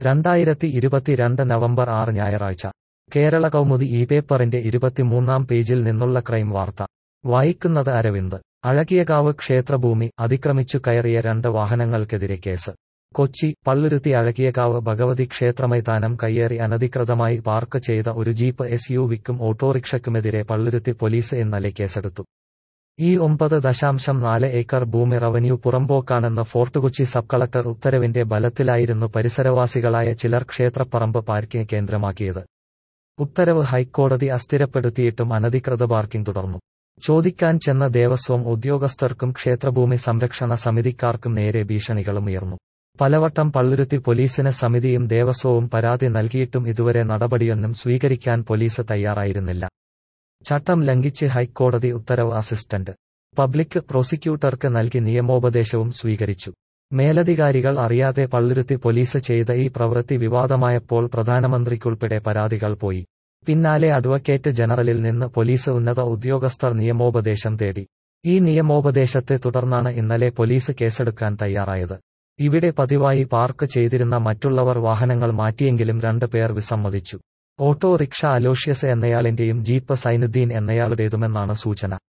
രണ്ടായിരത്തി ഇരുപത്തിരണ്ട് നവംബർ ആറ് ഞായറാഴ്ച കേരള കൗമുദി ഈ പേപ്പറിന്റെ ഇരുപത്തിമൂന്നാം പേജിൽ നിന്നുള്ള ക്രൈം വാർത്ത വായിക്കുന്നത് അരവിന്ദ് അഴകിയകാവ് ക്ഷേത്രഭൂമി അതിക്രമിച്ചു കയറിയ രണ്ട് വാഹനങ്ങൾക്കെതിരെ കേസ് കൊച്ചി പള്ളുരുത്തി അഴകിയകാവ് ഭഗവതി ക്ഷേത്രമൈതാനം കയ്യേറി അനധികൃതമായി പാർക്ക് ചെയ്ത ഒരു ജീപ്പ് എസ് യു വിക്കും ഓട്ടോറിക്ഷയ്ക്കുമെതിരെ പള്ളുരുത്തി പോലീസ് ഇന്നലെ കേസെടുത്തു ഈ ഒമ്പത് ദശാംശം നാല് ഏക്കർ ഭൂമി റവന്യൂ പുറമ്പോക്കാണെന്ന് ഫോർട്ട് കൊച്ചി സബ് കളക്ടർ ഉത്തരവിന്റെ ബലത്തിലായിരുന്നു പരിസരവാസികളായ ചിലർ ക്ഷേത്രപ്പറമ്പ് പാർക്കിംഗ് കേന്ദ്രമാക്കിയത് ഉത്തരവ് ഹൈക്കോടതി അസ്ഥിരപ്പെടുത്തിയിട്ടും അനധികൃത പാർക്കിംഗ് തുടർന്നു ചോദിക്കാൻ ചെന്ന ദേവസ്വം ഉദ്യോഗസ്ഥർക്കും ക്ഷേത്രഭൂമി സംരക്ഷണ സമിതിക്കാർക്കും നേരെ ഭീഷണികളും ഉയർന്നു പലവട്ടം പള്ളുരുത്തി പോലീസിന് സമിതിയും ദേവസ്വവും പരാതി നൽകിയിട്ടും ഇതുവരെ നടപടിയൊന്നും സ്വീകരിക്കാൻ പോലീസ് തയ്യാറായിരുന്നില്ല ചട്ടം ലംഘിച്ച് ഹൈക്കോടതി ഉത്തരവ് അസിസ്റ്റന്റ് പബ്ലിക് പ്രോസിക്യൂട്ടർക്ക് നൽകി നിയമോപദേശവും സ്വീകരിച്ചു മേലധികാരികൾ അറിയാതെ പള്ളുരുത്തി പോലീസ് ചെയ്ത ഈ പ്രവൃത്തി വിവാദമായപ്പോൾ പ്രധാനമന്ത്രിക്കുൾപ്പെടെ പരാതികൾ പോയി പിന്നാലെ അഡ്വക്കേറ്റ് ജനറലിൽ നിന്ന് പോലീസ് ഉന്നത ഉദ്യോഗസ്ഥർ നിയമോപദേശം തേടി ഈ നിയമോപദേശത്തെ തുടർന്നാണ് ഇന്നലെ പോലീസ് കേസെടുക്കാൻ തയ്യാറായത് ഇവിടെ പതിവായി പാർക്ക് ചെയ്തിരുന്ന മറ്റുള്ളവർ വാഹനങ്ങൾ മാറ്റിയെങ്കിലും രണ്ട് പേർ വിസമ്മതിച്ചു ഓട്ടോറിക്ഷ അലോഷ്യസ് എന്നയാളിന്റെയും ജീപ്പ് സൈനുദ്ദീൻ എന്നയാളുടേതുമെന്നാണ് സൂചന